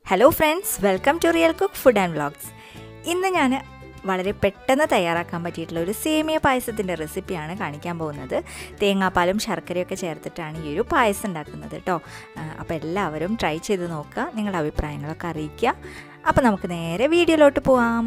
hello friends welcome to real cook food and vlogs ഇന്ന് ഞാൻ വളരെ പെട്ടെന്ന് തയ്യാറാക്കാൻ പറ്റിയിട്ടുള്ള ഒരു സേമിയ പായസത്തിൻ്റെ റെസിപ്പിയാണ് കാണിക്കാൻ പോകുന്നത് തേങ്ങാപ്പാലും ശർക്കരയൊക്കെ ചേർത്തിട്ടാണ് ഈ ഒരു പായസം ഉണ്ടാക്കുന്നത് കേട്ടോ അപ്പോൾ എല്ലാവരും ട്രൈ ചെയ്ത് നോക്കുക നിങ്ങളുടെ അഭിപ്രായങ്ങളൊക്കെ അറിയിക്കുക അപ്പോൾ നമുക്ക് നേരെ വീഡിയോയിലോട്ട് പോവാം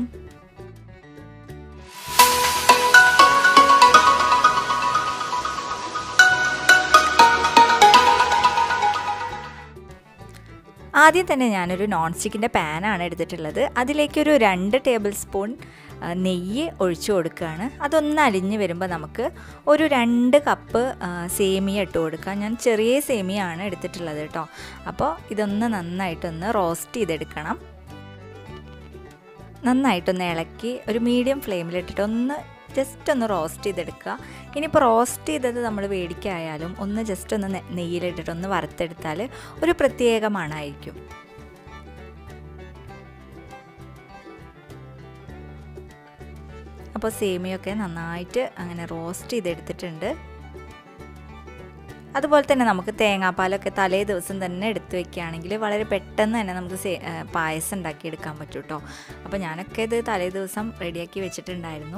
ആദ്യം തന്നെ ഞാനൊരു നോൺ സ്റ്റിക്കിൻ്റെ പാനാണ് എടുത്തിട്ടുള്ളത് അതിലേക്കൊരു രണ്ട് ടേബിൾ സ്പൂൺ നെയ്യ് ഒഴിച്ചു കൊടുക്കുകയാണ് അതൊന്ന് അലിഞ്ഞ് വരുമ്പോൾ നമുക്ക് ഒരു രണ്ട് കപ്പ് സേമിയ ഇട്ട് കൊടുക്കാം ഞാൻ ചെറിയ സേമിയാണ് എടുത്തിട്ടുള്ളത് കേട്ടോ അപ്പോൾ ഇതൊന്ന് നന്നായിട്ടൊന്ന് റോസ്റ്റ് ചെയ്തെടുക്കണം നന്നായിട്ടൊന്ന് ഇളക്കി ഒരു മീഡിയം ഫ്ലെയിമിലിട്ടിട്ട് ഒന്ന് ജസ്റ്റ് ഒന്ന് റോസ്റ്റ് ചെയ്തെടുക്കുക ഇനിയിപ്പോൾ റോസ്റ്റ് ചെയ്തത് നമ്മൾ വേടിക്കായാലും ഒന്ന് ജസ്റ്റ് ഒന്ന് നെയ്യിലിട്ടിട്ട് ഒന്ന് വറുത്തെടുത്താൽ ഒരു പ്രത്യേക മണമായിരിക്കും അപ്പോൾ സേമിയൊക്കെ നന്നായിട്ട് അങ്ങനെ റോസ്റ്റ് ചെയ്തെടുത്തിട്ടുണ്ട് അതുപോലെ തന്നെ നമുക്ക് തേങ്ങാപ്പാലൊക്കെ തലേ ദിവസം തന്നെ എടുത്ത് വെക്കുകയാണെങ്കിൽ വളരെ പെട്ടെന്ന് തന്നെ നമുക്ക് പായസം ഉണ്ടാക്കിയെടുക്കാൻ പറ്റും കേട്ടോ അപ്പോൾ ഞാനൊക്കെ ഇത് തലേ ദിവസം റെഡിയാക്കി വെച്ചിട്ടുണ്ടായിരുന്നു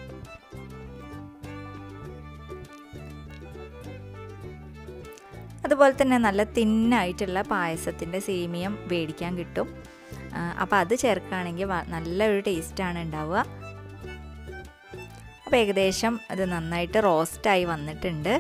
അതുപോലെ തന്നെ നല്ല തിന്നായിട്ടുള്ള പായസത്തിൻ്റെ സേമിയം മേടിക്കാൻ കിട്ടും അപ്പോൾ അത് ചേർക്കുകയാണെങ്കിൽ നല്ലൊരു ടേസ്റ്റാണ് ഉണ്ടാവുക അപ്പോൾ ഏകദേശം അത് നന്നായിട്ട് റോസ്റ്റായി വന്നിട്ടുണ്ട്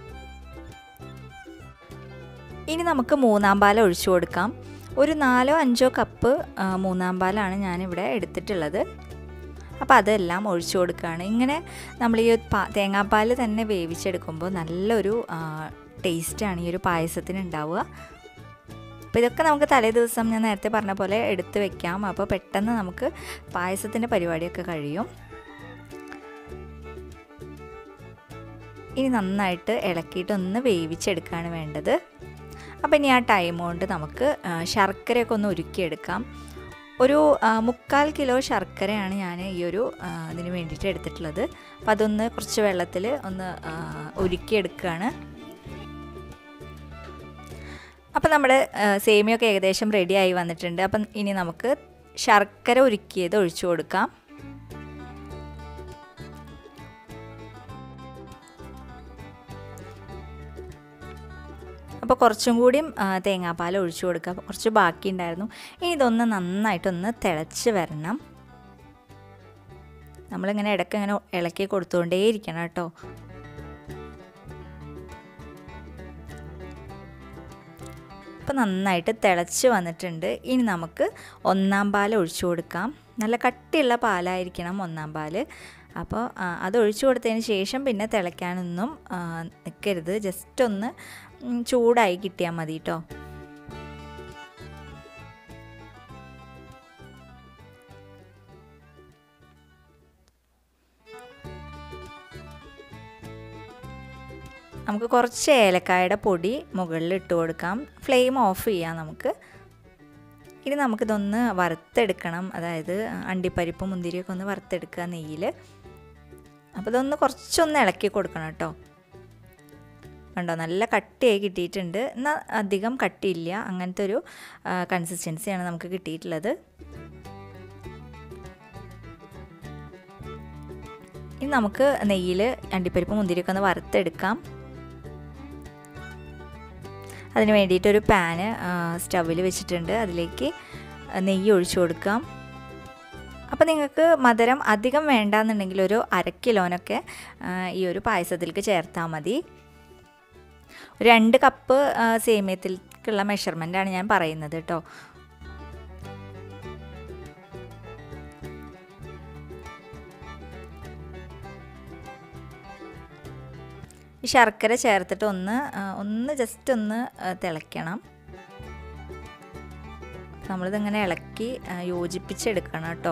ഇനി നമുക്ക് മൂന്നാം പാൽ ഒഴിച്ചു കൊടുക്കാം ഒരു നാലോ അഞ്ചോ കപ്പ് മൂന്നാം പാലാണ് ഞാനിവിടെ എടുത്തിട്ടുള്ളത് അപ്പോൾ അതെല്ലാം ഒഴിച്ചു കൊടുക്കുകയാണ് ഇങ്ങനെ നമ്മൾ ഈ തേങ്ങാപ്പാൽ തന്നെ വേവിച്ചെടുക്കുമ്പോൾ നല്ലൊരു ടേസ്റ്റാണ് ഈ ഒരു പായസത്തിന് ഉണ്ടാവുക അപ്പോൾ ഇതൊക്കെ നമുക്ക് തലേ ദിവസം ഞാൻ നേരത്തെ പറഞ്ഞ പോലെ എടുത്ത് വെക്കാം അപ്പോൾ പെട്ടെന്ന് നമുക്ക് പായസത്തിൻ്റെ പരിപാടിയൊക്കെ കഴിയും ഇനി നന്നായിട്ട് ഇളക്കിയിട്ട് ഒന്ന് വേവിച്ചെടുക്കുകയാണ് വേണ്ടത് അപ്പോൾ ഇനി ആ ടൈം കൊണ്ട് നമുക്ക് ശർക്കരയൊക്കെ ഒന്ന് ഉരുക്കിയെടുക്കാം ഒരു മുക്കാൽ കിലോ ശർക്കരയാണ് ഞാൻ ഈ ഒരു ഇതിന് വേണ്ടിയിട്ട് എടുത്തിട്ടുള്ളത് അപ്പോൾ അതൊന്ന് കുറച്ച് വെള്ളത്തിൽ ഒന്ന് ഉരുക്കിയെടുക്കുകയാണ് അപ്പം നമ്മുടെ സേമിയൊക്കെ ഏകദേശം റെഡിയായി വന്നിട്ടുണ്ട് അപ്പം ഇനി നമുക്ക് ശർക്കര ഉരുക്കിയത് ഒഴിച്ചു കൊടുക്കാം അപ്പോൾ കുറച്ചും കൂടിയും തേങ്ങാപ്പാൽ ഒഴിച്ചു കൊടുക്കുക അപ്പോൾ കുറച്ച് ബാക്കി ഉണ്ടായിരുന്നു ഇനി ഇതൊന്ന് നന്നായിട്ടൊന്ന് തിളച്ച് വരണം നമ്മളിങ്ങനെ ഇടയ്ക്ക് ഇങ്ങനെ ഇളക്കി കൊടുത്തുകൊണ്ടേയിരിക്കണം കേട്ടോ ഇപ്പോൾ നന്നായിട്ട് തിളച്ച് വന്നിട്ടുണ്ട് ഇനി നമുക്ക് ഒന്നാം പാൽ ഒഴിച്ചു കൊടുക്കാം നല്ല കട്ടിയുള്ള പാലായിരിക്കണം ഒന്നാം പാൽ അപ്പോൾ അത് ഒഴിച്ചു കൊടുത്തതിന് ശേഷം പിന്നെ തിളയ്ക്കാനൊന്നും നിൽക്കരുത് ജസ്റ്റ് ഒന്ന് ചൂടായി കിട്ടിയാൽ മതി കേട്ടോ നമുക്ക് കുറച്ച് ഏലക്കായുടെ പൊടി മുകളിൽ ഇട്ട് കൊടുക്കാം ഫ്ലെയിം ഓഫ് ചെയ്യാം നമുക്ക് ഇനി നമുക്കിതൊന്ന് വറുത്തെടുക്കണം അതായത് അണ്ടിപ്പരിപ്പ് മുന്തിരിയൊക്കെ ഒന്ന് വറുത്തെടുക്കുക നെയ്യിൽ അപ്പോൾ ഇതൊന്ന് കുറച്ചൊന്ന് ഇളക്കി കൊടുക്കണം കേട്ടോ കണ്ടോ നല്ല കട്ടിയായി കിട്ടിയിട്ടുണ്ട് എന്നാൽ അധികം കട്ടിയില്ല അങ്ങനത്തെ ഒരു കൺസിസ്റ്റൻസിയാണ് നമുക്ക് കിട്ടിയിട്ടുള്ളത് ഇനി നമുക്ക് നെയ്യിൽ അണ്ടിപ്പരിപ്പ് മുന്തിരിയൊക്കെ ഒന്ന് വറുത്തെടുക്കാം അതിന് വേണ്ടിയിട്ടൊരു പാന് സ്റ്റവിൽ വെച്ചിട്ടുണ്ട് അതിലേക്ക് നെയ്യ് ഒഴിച്ചു കൊടുക്കാം അപ്പോൾ നിങ്ങൾക്ക് മധുരം അധികം വേണ്ടാന്നുണ്ടെങ്കിൽ ഒരു അര കിലോനൊക്കെ ഈ ഒരു പായസത്തിലേക്ക് ചേർത്താൽ മതി രണ്ട് കപ്പ് സേമിയത്തിലേക്കുള്ള മെഷർമെൻറ്റാണ് ഞാൻ പറയുന്നത് കേട്ടോ ഈ ശർക്കര ചേർത്തിട്ട് ഒന്ന് ഒന്ന് ജസ്റ്റ് ഒന്ന് തിളയ്ക്കണം നമ്മളിതിങ്ങനെ ഇളക്കി യോജിപ്പിച്ചെടുക്കണം കേട്ടോ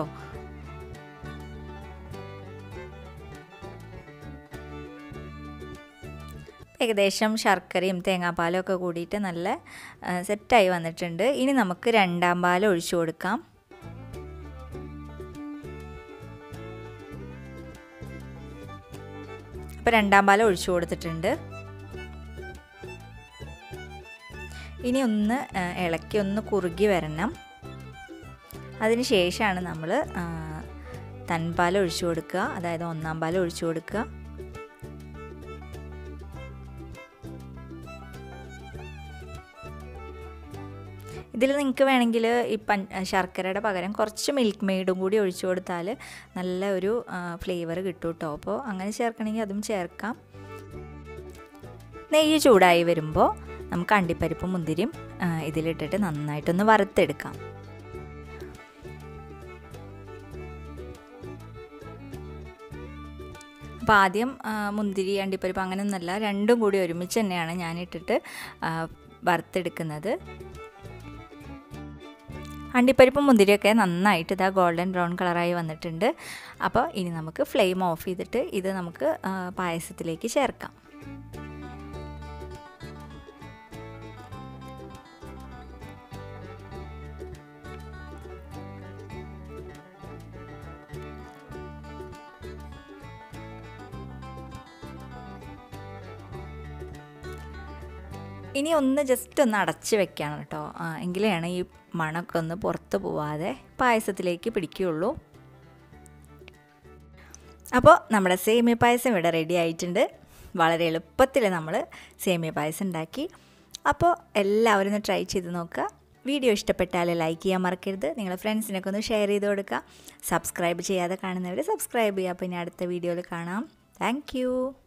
ഏകദേശം ശർക്കരയും തേങ്ങാപ്പാലും ഒക്കെ കൂടിയിട്ട് നല്ല സെറ്റായി വന്നിട്ടുണ്ട് ഇനി നമുക്ക് രണ്ടാം പാൽ ഒഴിച്ചു കൊടുക്കാം അപ്പോൾ രണ്ടാം പാൽ ഒഴിച്ചു കൊടുത്തിട്ടുണ്ട് ഇനി ഒന്ന് ഇളക്കി ഒന്ന് കുറുകി വരണം അതിന് ശേഷമാണ് നമ്മൾ തൻപാൽ ഒഴിച്ചു കൊടുക്കുക അതായത് ഒന്നാം പാൽ ഒഴിച്ചു കൊടുക്കുക ഇതിൽ നിങ്ങൾക്ക് വേണമെങ്കിൽ ഈ പൻ ശർക്കരയുടെ പകരം കുറച്ച് മിൽക്ക് മെയ്ഡും കൂടി ഒഴിച്ചു കൊടുത്താൽ നല്ല ഒരു ഫ്ലേവർ കിട്ടും കേട്ടോ അപ്പോൾ അങ്ങനെ ചേർക്കണമെങ്കിൽ അതും ചേർക്കാം നെയ്യ് ചൂടായി വരുമ്പോൾ നമുക്ക് അണ്ടിപ്പരിപ്പും മുന്തിരിയും ഇതിലിട്ടിട്ട് നന്നായിട്ടൊന്ന് വറുത്തെടുക്കാം അപ്പോൾ ആദ്യം മുന്തിരി അണ്ടിപ്പരിപ്പ് അങ്ങനെയൊന്നുമല്ല രണ്ടും കൂടി ഒരുമിച്ച് തന്നെയാണ് ഞാനിട്ടിട്ട് വറുത്തെടുക്കുന്നത് അണ്ടിപ്പരിപ്പും മുന്തിരിയൊക്കെ നന്നായിട്ട് ഇതാ ഗോൾഡൻ ബ്രൗൺ കളറായി വന്നിട്ടുണ്ട് അപ്പോൾ ഇനി നമുക്ക് ഫ്ലെയിം ഓഫ് ചെയ്തിട്ട് ഇത് നമുക്ക് പായസത്തിലേക്ക് ചേർക്കാം ഇനി ഒന്ന് ജസ്റ്റ് ഒന്ന് അടച്ച് വെക്കണം കേട്ടോ എങ്കിലാണ് ഈ മണമൊക്കെ ഒന്ന് പുറത്ത് പോവാതെ പായസത്തിലേക്ക് പിടിക്കുകയുള്ളൂ അപ്പോൾ നമ്മുടെ സേമിയ പായസം ഇവിടെ റെഡി ആയിട്ടുണ്ട് വളരെ എളുപ്പത്തിൽ നമ്മൾ സേമിയ പായസം ഉണ്ടാക്കി അപ്പോൾ എല്ലാവരും ഒന്ന് ട്രൈ ചെയ്ത് നോക്കുക വീഡിയോ ഇഷ്ടപ്പെട്ടാൽ ലൈക്ക് ചെയ്യാൻ മറക്കരുത് നിങ്ങളുടെ ഫ്രണ്ട്സിനൊക്കെ ഒന്ന് ഷെയർ ചെയ്ത് കൊടുക്കുക സബ്സ്ക്രൈബ് ചെയ്യാതെ കാണുന്നവർ സബ്സ്ക്രൈബ് ചെയ്യുക പിന്നെ അടുത്ത വീഡിയോയിൽ കാണാം താങ്ക്